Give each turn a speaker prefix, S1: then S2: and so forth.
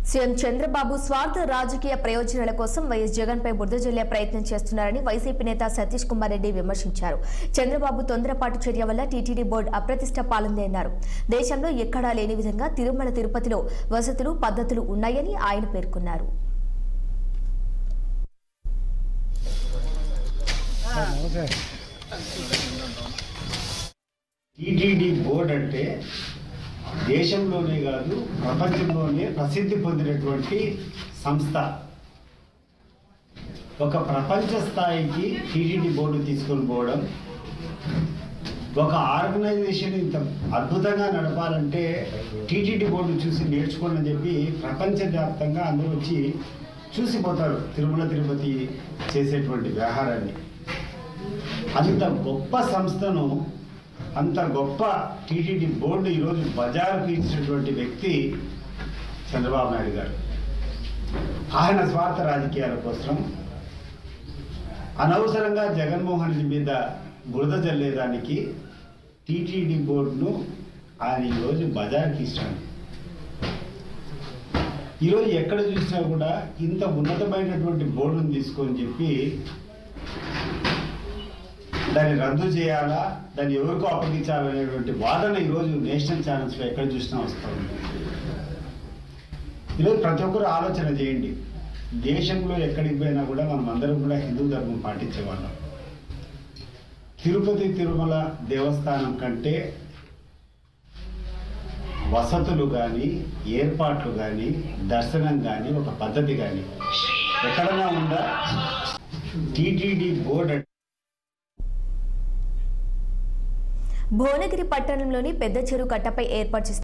S1: CM Chandrababu స్వార్థ రాజకీయ ప్రయోజనాల కోసం వైఎస్ జగన్ పై బురద జల్లే ప్రయత్నం చేస్తున్నారని వైసీపీ నేత సతీష్ కుమార్ రెడ్డి విమర్శించారు చంద్రబాబు తొందరపాటు చర్య వల్ల టీటీడీ బోర్డు అప్రతిష్ట పాలింది అన్నారు దేశంలో ఎక్కడా లేని విధంగా తిరుమల తిరుపతిలో వసతులు పద్ధతులు ఉన్నాయని ఆయన పేర్కొన్నారు
S2: టీటీడీ బోర్డ్ అంటే దేశంలోనే కాదు ప్రపంచంలోనే ప్రసిద్ధి పొందినటువంటి సంస్థ ఒక ప్రపంచ స్థాయికి టీటీడీ బోర్డు తీసుకొని పోవడం ఒక ఆర్గనైజేషన్ ఇంత అద్భుతంగా నడపాలంటే టీటీడీ బోర్డు చూసి నేర్చుకోండి అని చెప్పి ప్రపంచవ్యాప్తంగా అందరూ వచ్చి చూసిపోతారు తిరుమల తిరుపతి చేసేటువంటి వ్యవహారాన్ని అంత గొప్ప సంస్థను అంత గొప్ప టీటీడీ బోర్డు ఈరోజు బజారుకు ఇచ్చినటువంటి వ్యక్తి చంద్రబాబు నాయుడు గారు ఆయన స్వార్థ రాజకీయాల కోసం అనవసరంగా జగన్మోహన్ రెడ్డి మీద బురద జల్లేదానికి టీటీడీ బోర్డును ఆయన ఈరోజు బజార్కి ఇచ్చాడు ఈరోజు ఎక్కడ చూసినా కూడా ఇంత ఉన్నతమైనటువంటి బోర్డును తీసుకొని చెప్పి దాన్ని రద్దు చేయాలా దాన్ని ఎవరికో అప్పగించాలనేటువంటి వాదన ఈరోజు నేషనల్ ఛానల్స్లో ఎక్కడ చూసినా వస్తూ ఉంది ఈరోజు ప్రతి ఒక్కరు ఆలోచన చేయండి దేశంలో ఎక్కడికి పోయినా కూడా మనం అందరం కూడా హిందూ ధర్మం పాటించేవాళ్ళం తిరుపతి తిరుమల దేవస్థానం కంటే వసతులు కానీ ఏర్పాట్లు కానీ దర్శనం కానీ ఒక పద్ధతి కానీ ఎక్కడన్నా ఉందా టీటీడీ బోర్డు అంటే
S1: భువనగిరి పట్టణంలోని పెద్ద చెరువు కట్టపై ఏర్పాటు చేసిన